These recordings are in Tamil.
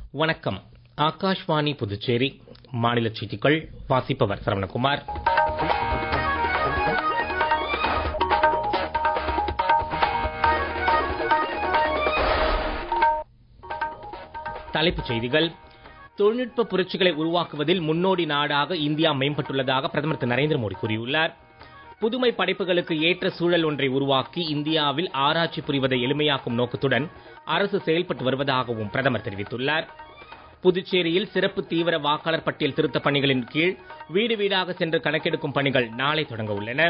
வணக்கம் ஆகாஷ்வாணி புதுச்சேரி மாநில செய்திகள் வாசிப்பவர் சரவணகுமார் தலைப்புச் செய்திகள் தொழில்நுட்ப புரட்சிகளை உருவாக்குவதில் முன்னோடி நாடாக இந்தியா மேம்பட்டுள்ளதாக பிரதமர் திரு நரேந்திர மோடி கூறியுள்ளார் புதுமை படைப்புகளுக்கு ஏற்ற சூழல் ஒன்றை உருவாக்கி இந்தியாவில் ஆராய்ச்சி புரிவதை எளிமையாக்கும் நோக்கத்துடன் அரசு செயல்பட்டு வருவதாகவும் பிரதமர் தெரிவித்துள்ளார் புதுச்சேரியில் சிறப்பு தீவிர வாக்காளர் பட்டியல் திருத்தப் பணிகளின் கீழ் வீடு வீடாக சென்று கணக்கெடுக்கும் பணிகள் நாளை தொடங்க உள்ளன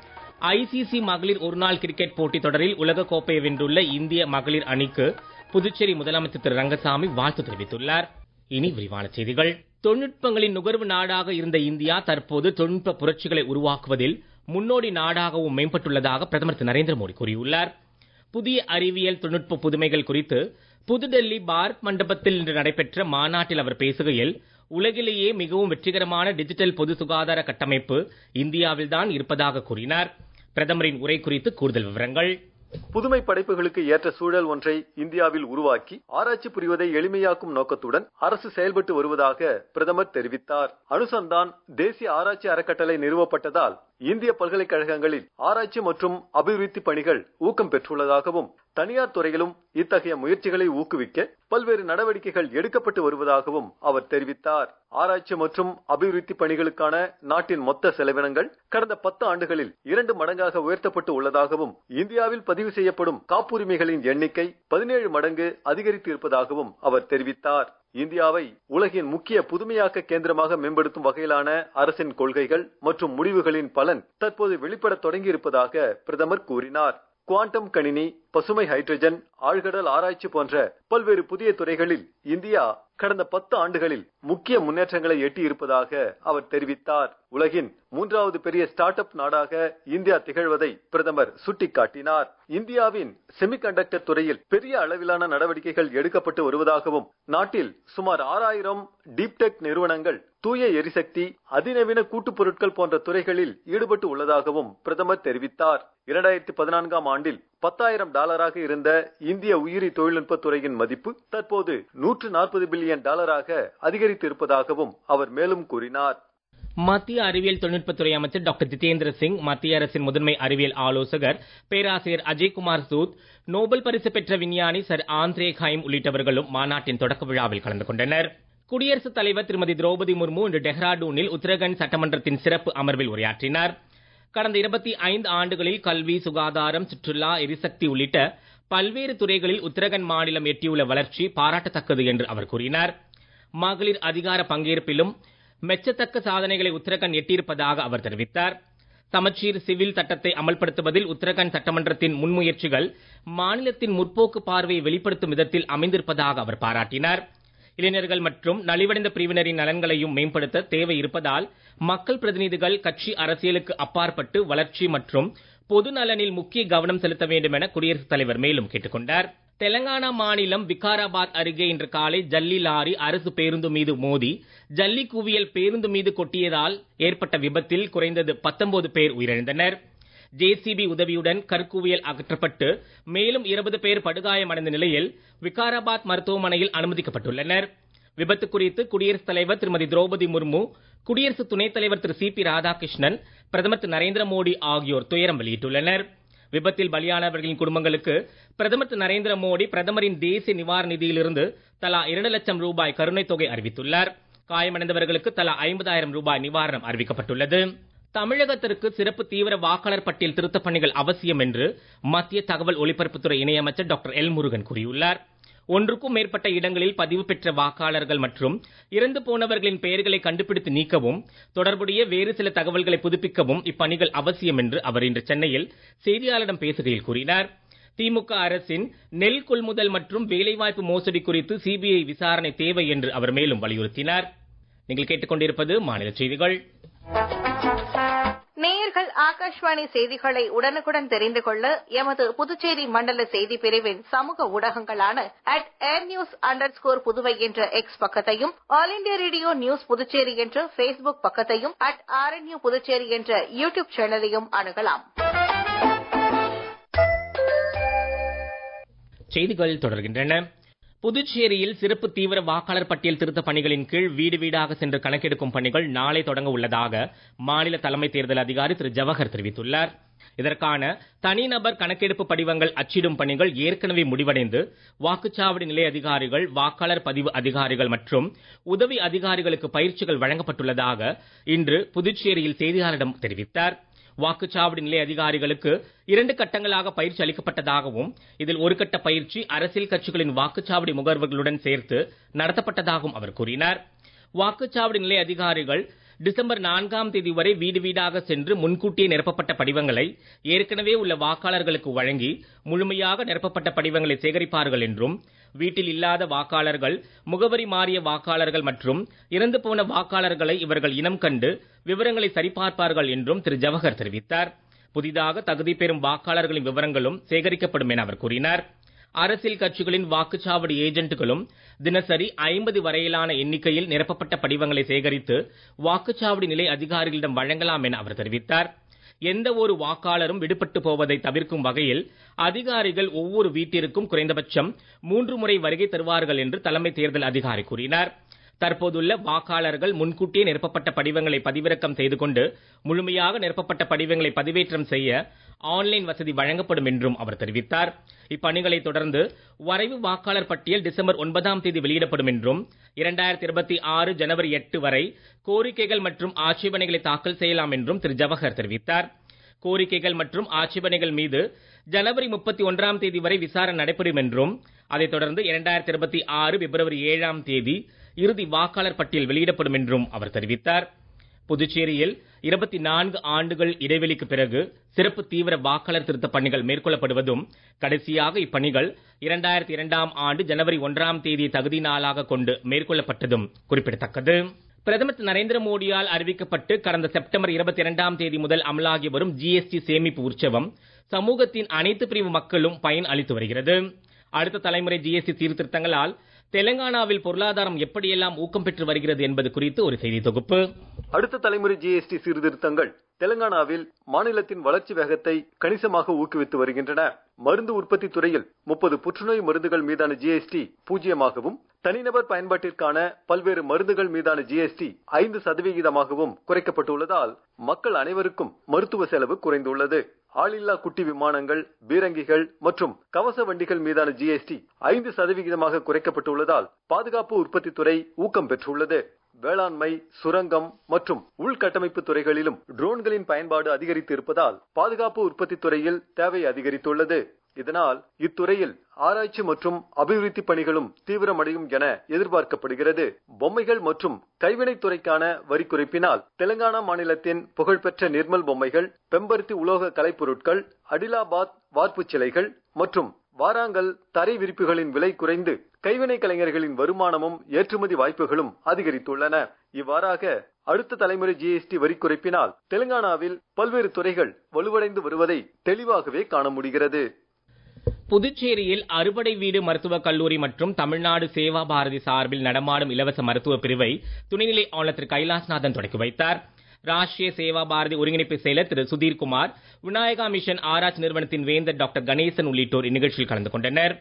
ஐசிசி மகளிர் ஒருநாள் கிரிக்கெட் போட்டித் தொடரில் உலகக்கோப்பையை வென்றுள்ள இந்திய மகளிர் அணிக்கு புதுச்சேரி முதலமைச்சர் திரு ரங்கசாமி வாழ்த்து தெரிவித்துள்ளார் இனி விரிவான செய்திகள் தொழில்நுட்பங்களின் நுகர்வு நாடாக இருந்த இந்தியா தற்போது தொழில்நுட்ப புரட்சிகளை உருவாக்குவதில் முன்னோடி நாடாகவும் மேம்பட்டுள்ளதாக பிரதமர் திரு நரேந்திர மோடி கூறியுள்ளார் புதிய அறிவியல் தொழில்நுட்ப புதுமைகள் குறித்து புதுடெல்லி பாரத் மண்டபத்தில் இன்று நடைபெற்ற மாநாட்டில் அவர் பேசுகையில் உலகிலேயே மிகவும் வெற்றிகரமான டிஜிட்டல் பொது சுகாதார கட்டமைப்பு இந்தியாவில்தான் இருப்பதாக கூறினார் பிரதமரின் உரை குறித்து கூடுதல் விவரங்கள் புதுமை படைப்புகளுக்கு ஏற்ற சூழல் ஒன்றை இந்தியாவில் உருவாக்கி ஆராய்ச்சி புரிவதை எளிமையாக்கும் நோக்கத்துடன் அரசு செயல்பட்டு வருவதாக பிரதமர் தெரிவித்தார் அனுசந்தான் தேசிய ஆராய்ச்சி அறக்கட்டளை நிறுவப்பட்டதால் இந்திய பல்கலைக்கழகங்களில் ஆராய்ச்சி மற்றும் அபிவிருத்தி பணிகள் ஊக்கம் பெற்றுள்ளதாகவும் தனியார் துறையிலும் இத்தகைய முயற்சிகளை ஊக்குவிக்க பல்வேறு நடவடிக்கைகள் எடுக்கப்பட்டு வருவதாகவும் அவர் தெரிவித்தார் ஆராய்ச்சி மற்றும் அபிவிருத்தி பணிகளுக்கான நாட்டின் மொத்த செலவினங்கள் கடந்த பத்து ஆண்டுகளில் இரண்டு மடங்காக உயர்த்தப்பட்டு உள்ளதாகவும் இந்தியாவில் பதிவு செய்யப்படும் காப்புரிமைகளின் எண்ணிக்கை பதினேழு மடங்கு அதிகரித்து இருப்பதாகவும் அவர் தெரிவித்தார் இந்தியாவை உலகின் முக்கிய புதுமையாக்க கேந்திரமாக மேம்படுத்தும் வகையிலான அரசின் கொள்கைகள் மற்றும் முடிவுகளின் பலன் தற்போது வெளிப்பட தொடங்கியிருப்பதாக பிரதமர் கூறினார் குவாண்டம் கணினி பசுமை ஹைட்ரஜன் ஆழ்கடல் ஆராய்ச்சி போன்ற பல்வேறு புதிய துறைகளில் இந்தியா கடந்த பத்து ஆண்டுகளில் முக்கிய முன்னேற்றங்களை எட்டியிருப்பதாக அவர் தெரிவித்தார் உலகின் மூன்றாவது பெரிய ஸ்டார்ட் அப் நாடாக இந்தியா திகழ்வதை பிரதமர் சுட்டிக்காட்டினார் இந்தியாவின் செமிகண்டக்டர் துறையில் பெரிய அளவிலான நடவடிக்கைகள் எடுக்கப்பட்டு வருவதாகவும் நாட்டில் சுமார் ஆறாயிரம் டீப்டெக் நிறுவனங்கள் தூய எரிசக்தி அதிநவீன கூட்டுப் பொருட்கள் போன்ற துறைகளில் ஈடுபட்டு உள்ளதாகவும் பிரதமர் தெரிவித்தார் இரண்டாயிரத்தி பதினான்காம் ஆண்டில் பத்தாயிரம் டாலராக இருந்த இந்திய உயிரி தொழில்நுட்ப துறையின் மதிப்பு தற்போது நூற்று நாற்பது பில்லியன் டாலராக அதிகரித்து இருப்பதாகவும் அவர் மேலும் கூறினார் மத்திய அறிவியல் தொழில்நுட்பத்துறை அமைச்சர் டாக்டர் ஜிதேந்திர சிங் மத்திய அரசின் முதன்மை அறிவியல் ஆலோசகர் பேராசிரியர் அஜய்குமார் சூத் நோபல் பரிசு பெற்ற விஞ்ஞானி சர் ஆந்திரே ஹைம் உள்ளிட்டவர்களும் மாநாட்டின் தொடக்க விழாவில் கலந்து கொண்டனர் குடியரசுத் தலைவர் திருமதி திரௌபதி முர்மு இன்று டெஹ்ராடூனில் உத்தரகண்ட் சட்டமன்றத்தின் சிறப்பு அமர்வில் உரையாற்றினார் கடந்த இருபத்தி ஐந்து ஆண்டுகளில் கல்வி சுகாதாரம் சுற்றுலா எரிசக்தி உள்ளிட்ட பல்வேறு துறைகளில் உத்தரகண்ட் மாநிலம் எட்டியுள்ள வளர்ச்சி பாராட்டத்தக்கது என்று அவர் கூறினார் மகளிர் அதிகார பங்கேற்பிலும் மெச்சத்தக்க சாதனைகளை உத்தரகண்ட் எட்டியிருப்பதாக அவர் தெரிவித்தார் சமச்சீர் சிவில் சட்டத்தை அமல்படுத்துவதில் உத்தரகண்ட் சட்டமன்றத்தின் முன்முயற்சிகள் மாநிலத்தின் முற்போக்கு பார்வையை வெளிப்படுத்தும் விதத்தில் அமைந்திருப்பதாக அவர் பாராட்டினார் இளைஞர்கள் மற்றும் நலிவடைந்த பிரிவினரின் நலன்களையும் மேம்படுத்த தேவை இருப்பதால் மக்கள் பிரதிநிதிகள் கட்சி அரசியலுக்கு அப்பாற்பட்டு வளர்ச்சி மற்றும் பொது நலனில் முக்கிய கவனம் செலுத்த வேண்டும் என குடியரசுத் தலைவர் மேலும் கேட்டுக்கொண்டார் தெலங்கானா மாநிலம் விகாராபாத் அருகே இன்று காலை ஜல்லி லாரி அரசு பேருந்து மீது மோதி ஜல்லி குவியல் பேருந்து மீது கொட்டியதால் ஏற்பட்ட விபத்தில் குறைந்தது பத்தொன்பது பேர் உயிரிழந்தனர் ஜேசிபி உதவியுடன் கற்குவியல் அகற்றப்பட்டு மேலும் இருபது பேர் படுகாயமடைந்த நிலையில் விகாராபாத் மருத்துவமனையில் அனுமதிக்கப்பட்டுள்ளனர் விபத்து குறித்து குடியரசுத் தலைவர் திருமதி திரௌபதி முர்மு குடியரசு துணைத் தலைவர் திரு சி பி ராதாகிருஷ்ணன் பிரதமர் திரு நரேந்திர மோடி ஆகியோர் துயரம் வெளியிட்டுள்ளனர் விபத்தில் பலியானவர்களின் குடும்பங்களுக்கு பிரதமர் திரு நரேந்திர மோடி பிரதமரின் தேசிய நிவாரண நிதியிலிருந்து தலா இரண்டு லட்சம் ரூபாய் கருணைத் தொகை அறிவித்துள்ளார் காயமடைந்தவர்களுக்கு தலா ஐம்பதாயிரம் ரூபாய் நிவாரணம் அறிவிக்கப்பட்டுள்ளது தமிழகத்திற்கு சிறப்பு தீவிர வாக்காளர் பட்டியல் திருத்தப் பணிகள் அவசியம் என்று மத்திய தகவல் ஒலிபரப்புத்துறை இணையமைச்சர் டாக்டர் எல் முருகன் கூறியுள்ளார் ஒன்றுக்கும் மேற்பட்ட இடங்களில் பதிவு பெற்ற வாக்காளர்கள் மற்றும் இறந்து போனவர்களின் பெயர்களை கண்டுபிடித்து நீக்கவும் தொடர்புடைய வேறு சில தகவல்களை புதுப்பிக்கவும் இப்பணிகள் அவசியம் என்று அவர் இன்று சென்னையில் செய்தியாளரிடம் பேசுகையில் கூறினார் திமுக அரசின் நெல் கொள்முதல் மற்றும் வேலைவாய்ப்பு மோசடி குறித்து சிபிஐ விசாரணை தேவை என்று அவர் மேலும் வலியுறுத்தினார் நீங்கள் கேட்டுக்கொண்டிருப்பது மாநில செய்திகள் நேயர்கள் ஆகாஷ்வாணி செய்திகளை உடனுக்குடன் தெரிந்து கொள்ள எமது புதுச்சேரி மண்டல செய்தி பிரிவின் சமூக ஊடகங்களான at air news underscore Puduvai என்ற எக்ஸ் பக்கத்தையும் All India Radio news Puducherry என்ற பேஸ்புக் பக்கத்தையும் அட் ஆர்என்யூ புதுச்சேரி என்ற யூ டியூப் சேனலையும் அணுகலாம் செய்திகள் தொடர்கின்றன புதுச்சேரியில் சிறப்பு தீவிர வாக்காளர் பட்டியல் திருத்த பணிகளின் கீழ் வீடு வீடாக சென்று கணக்கெடுக்கும் பணிகள் நாளை தொடங்க உள்ளதாக மாநில தலைமை தேர்தல் அதிகாரி திரு ஜவஹர் தெரிவித்துள்ளார் இதற்கான தனிநபர் கணக்கெடுப்பு படிவங்கள் அச்சிடும் பணிகள் ஏற்கனவே முடிவடைந்து வாக்குச்சாவடி நிலைய அதிகாரிகள் வாக்காளர் பதிவு அதிகாரிகள் மற்றும் உதவி அதிகாரிகளுக்கு பயிற்சிகள் வழங்கப்பட்டுள்ளதாக இன்று புதுச்சேரியில் செய்தியாளரிடம் தெரிவித்தார் வாக்குச்சாவடி நிலைய அதிகாரிகளுக்கு இரண்டு கட்டங்களாக பயிற்சி அளிக்கப்பட்டதாகவும் இதில் ஒரு கட்ட பயிற்சி அரசியல் கட்சிகளின் வாக்குச்சாவடி முகர்வர்களுடன் சேர்த்து நடத்தப்பட்டதாகவும் அவர் கூறினார் வாக்குச்சாவடி நிலைய அதிகாரிகள் டிசம்பர் நான்காம் தேதி வரை வீடு வீடாக சென்று முன்கூட்டியே நிரப்பப்பட்ட படிவங்களை ஏற்கனவே உள்ள வாக்காளர்களுக்கு வழங்கி முழுமையாக நிரப்பப்பட்ட படிவங்களை சேகரிப்பார்கள் என்றும் வீட்டில் இல்லாத வாக்காளர்கள் முகவரி மாறிய வாக்காளர்கள் மற்றும் இறந்து போன வாக்காளர்களை இவர்கள் இனம் கண்டு விவரங்களை சரிபார்ப்பார்கள் என்றும் திரு ஜவஹர் தெரிவித்தார் புதிதாக தகுதி பெறும் வாக்காளர்களின் விவரங்களும் சேகரிக்கப்படும் என அவர் கூறினார் அரசியல் கட்சிகளின் வாக்குச்சாவடி ஏஜென்ட்டுகளும் தினசரி ஐம்பது வரையிலான எண்ணிக்கையில் நிரப்பப்பட்ட படிவங்களை சேகரித்து வாக்குச்சாவடி நிலை அதிகாரிகளிடம் வழங்கலாம் என அவர் தெரிவித்தார் எந்த ஒரு வாக்காளரும் விடுபட்டு போவதை தவிர்க்கும் வகையில் அதிகாரிகள் ஒவ்வொரு வீட்டிற்கும் குறைந்தபட்சம் மூன்று முறை வருகை தருவார்கள் என்று தலைமை தேர்தல் அதிகாரி கூறினார் தற்போதுள்ள வாக்காளர்கள் முன்கூட்டியே நிரப்பப்பட்ட படிவங்களை பதிவிறக்கம் செய்து கொண்டு முழுமையாக நிரப்பப்பட்ட படிவங்களை பதிவேற்றம் செய்ய ஆன்லைன் வசதி வழங்கப்படும் என்றும் அவர் தெரிவித்தார் இப்பணிகளை தொடர்ந்து வரைவு வாக்காளர் பட்டியல் டிசம்பர் ஒன்பதாம் தேதி வெளியிடப்படும் என்றும் இரண்டாயிரத்தி இருபத்தி ஆறு ஜனவரி எட்டு வரை கோரிக்கைகள் மற்றும் ஆட்சேபனைகளை தாக்கல் செய்யலாம் என்றும் திரு ஜவஹர் தெரிவித்தார் கோரிக்கைகள் மற்றும் ஆட்சேபனைகள் மீது ஜனவரி முப்பத்தி ஒன்றாம் தேதி வரை விசாரணை நடைபெறும் என்றும் அதைத் தொடர்ந்து இரண்டாயிரத்தி இருபத்தி ஆறு பிப்ரவரி ஏழாம் தேதி இறுதி வாக்காளர் பட்டியல் வெளியிடப்படும் என்றும் அவர் தெரிவித்தார் புதுச்சேரியில் இருபத்தி நான்கு ஆண்டுகள் இடைவெளிக்கு பிறகு சிறப்பு தீவிர வாக்காளர் திருத்த பணிகள் மேற்கொள்ளப்படுவதும் கடைசியாக இப்பணிகள் இரண்டாயிரத்தி இரண்டாம் ஆண்டு ஜனவரி ஒன்றாம் தேதி தகுதி நாளாக கொண்டு மேற்கொள்ளப்பட்டதும் குறிப்பிடத்தக்கது பிரதமர் திரு நரேந்திர மோடியால் அறிவிக்கப்பட்டு கடந்த செப்டம்பர் இருபத்தி இரண்டாம் தேதி முதல் அமலாகி வரும் ஜிஎஸ்டி சேமிப்பு உற்சவம் சமூகத்தின் அனைத்து பிரிவு மக்களும் பயன் அளித்து வருகிறது அடுத்த தலைமுறை ஜிஎஸ்டி சீர்திருத்தங்களால் தெலங்கானாவில் பொருளாதாரம் எப்படியெல்லாம் ஊக்கம் பெற்று வருகிறது என்பது குறித்து ஒரு செய்தி தொகுப்பு அடுத்த தலைமுறை ஜிஎஸ்டி சீர்திருத்தங்கள் தெலங்கானாவில் மாநிலத்தின் வளர்ச்சி வேகத்தை கணிசமாக ஊக்குவித்து வருகின்றன மருந்து உற்பத்தி துறையில் முப்பது புற்றுநோய் மருந்துகள் மீதான ஜிஎஸ்டி பூஜ்ஜியமாகவும் தனிநபர் பயன்பாட்டிற்கான பல்வேறு மருந்துகள் மீதான ஜிஎஸ்டி ஐந்து சதவிகிதமாகவும் குறைக்கப்பட்டுள்ளதால் மக்கள் அனைவருக்கும் மருத்துவ செலவு குறைந்துள்ளது ஆளில்லா குட்டி விமானங்கள் பீரங்கிகள் மற்றும் கவச வண்டிகள் மீதான ஜிஎஸ்டி ஐந்து சதவிகிதமாக குறைக்கப்பட்டுள்ளதால் பாதுகாப்பு உற்பத்தி துறை ஊக்கம் பெற்றுள்ளது வேளாண்மை சுரங்கம் மற்றும் உள்கட்டமைப்பு துறைகளிலும் ட்ரோன்களின் பயன்பாடு அதிகரித்து இருப்பதால் பாதுகாப்பு உற்பத்தி துறையில் தேவை அதிகரித்துள்ளது இதனால் இத்துறையில் ஆராய்ச்சி மற்றும் அபிவிருத்தி பணிகளும் தீவிரமடையும் என எதிர்பார்க்கப்படுகிறது பொம்மைகள் மற்றும் கைவினைத் துறைக்கான வரி குறைப்பினால் தெலுங்கானா மாநிலத்தின் புகழ்பெற்ற நிர்மல் பொம்மைகள் பெம்பருத்தி உலோக கலைப்பொருட்கள் அடிலாபாத் வார்ப்புச் சிலைகள் மற்றும் வாராங்கல் தரை விரிப்புகளின் விலை குறைந்து கைவினை கலைஞர்களின் வருமானமும் ஏற்றுமதி வாய்ப்புகளும் அதிகரித்துள்ளன இவ்வாறாக அடுத்த தலைமுறை ஜிஎஸ்டி வரி குறைப்பினால் தெலுங்கானாவில் பல்வேறு துறைகள் வலுவடைந்து வருவதை தெளிவாகவே காண முடிகிறது புதுச்சேரியில் அறுபடை வீடு மருத்துவக் கல்லூரி மற்றும் தமிழ்நாடு சேவா பாரதி சார்பில் நடமாடும் இலவச மருத்துவ பிரிவை துணைநிலை ஆளுநர் திரு கைலாஸ்நாதன் தொடக்கி வைத்தார் ராஷ்டிரிய சேவா பாரதி ஒருங்கிணைப்பு செயலர் திரு சுதீர்குமார் விநாயகா மிஷன் ஆராய்ச்சி நிறுவனத்தின் வேந்தர் டாக்டர் கணேசன் உள்ளிட்டோர் இந்நிகழ்ச்சியில் கலந்து கொண்டனர்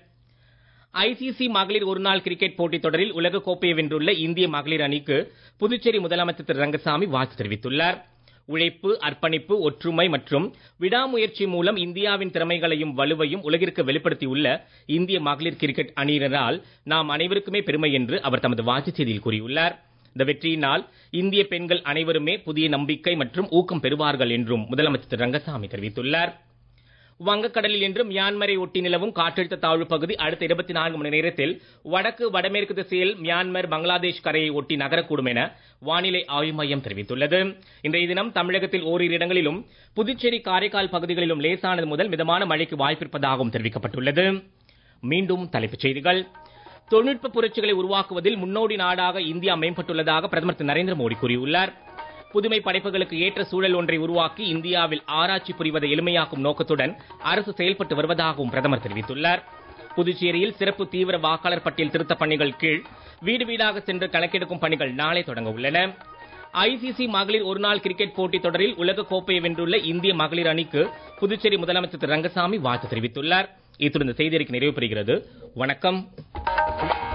ஐசிசி மகளிர் ஒருநாள் கிரிக்கெட் போட்டித் தொடரில் உலக கோப்பையை வென்றுள்ள இந்திய மகளிர் அணிக்கு புதுச்சேரி முதலமைச்சர் திரு ரங்கசாமி வாழ்த்து தெரிவித்துள்ளார் உழைப்பு அர்ப்பணிப்பு ஒற்றுமை மற்றும் விடாமுயற்சி மூலம் இந்தியாவின் திறமைகளையும் வலுவையும் உலகிற்கு வெளிப்படுத்தியுள்ள இந்திய மகளிர் கிரிக்கெட் அணியினரால் நாம் அனைவருக்குமே பெருமை என்று அவர் தமது வாழ்த்துச் செய்தியில் கூறியுள்ளார் இந்த வெற்றியினால் இந்திய பெண்கள் அனைவருமே புதிய நம்பிக்கை மற்றும் ஊக்கம் பெறுவார்கள் என்றும் முதலமைச்சர் திரு ரங்கசாமி தெரிவித்துள்ளார் வங்கக்கடலில் இன்று மியான்மரை ஒட்டி நிலவும் காற்றழுத்த தாழ்வு பகுதி அடுத்த இருபத்தி நான்கு மணி நேரத்தில் வடக்கு வடமேற்கு திசையில் மியான்மர் பங்களாதேஷ் கரையை ஒட்டி நகரக்கூடும் என வானிலை ஆய்வு மையம் தெரிவித்துள்ளது இன்றைய தினம் தமிழகத்தில் ஓரிரு இடங்களிலும் புதுச்சேரி காரைக்கால் பகுதிகளிலும் லேசானது முதல் மிதமான மழைக்கு வாய்ப்பிருப்பதாகவும் தெரிவிக்கப்பட்டுள்ளது மீண்டும் தலைப்புச் செய்திகள் தொழில்நுட்ப புரட்சிகளை உருவாக்குவதில் முன்னோடி நாடாக இந்தியா மேம்பட்டுள்ளதாக பிரதமர் திரு நரேந்திர மோடி கூறியுள்ளார் புதுமை படைப்புகளுக்கு ஏற்ற சூழல் ஒன்றை உருவாக்கி இந்தியாவில் ஆராய்ச்சி புரிவதை எளிமையாக்கும் நோக்கத்துடன் அரசு செயல்பட்டு வருவதாகவும் பிரதமர் தெரிவித்துள்ளார் புதுச்சேரியில் சிறப்பு தீவிர வாக்காளர் பட்டியல் திருத்தப் பணிகள் கீழ் வீடு வீடாக சென்று கணக்கெடுக்கும் பணிகள் நாளை தொடங்க உள்ளன ஐசிசி மகளிர் ஒருநாள் கிரிக்கெட் போட்டித் தொடரில் உலக கோப்பையை வென்றுள்ள இந்திய மகளிர் அணிக்கு புதுச்சேரி முதலமைச்சர் திரு ரங்கசாமி வாழ்த்து தெரிவித்துள்ளார் இத்துடன் இந்த செய்தியறிக்கை நிறைவு பெறுகிறது வணக்கம் வணக்கம்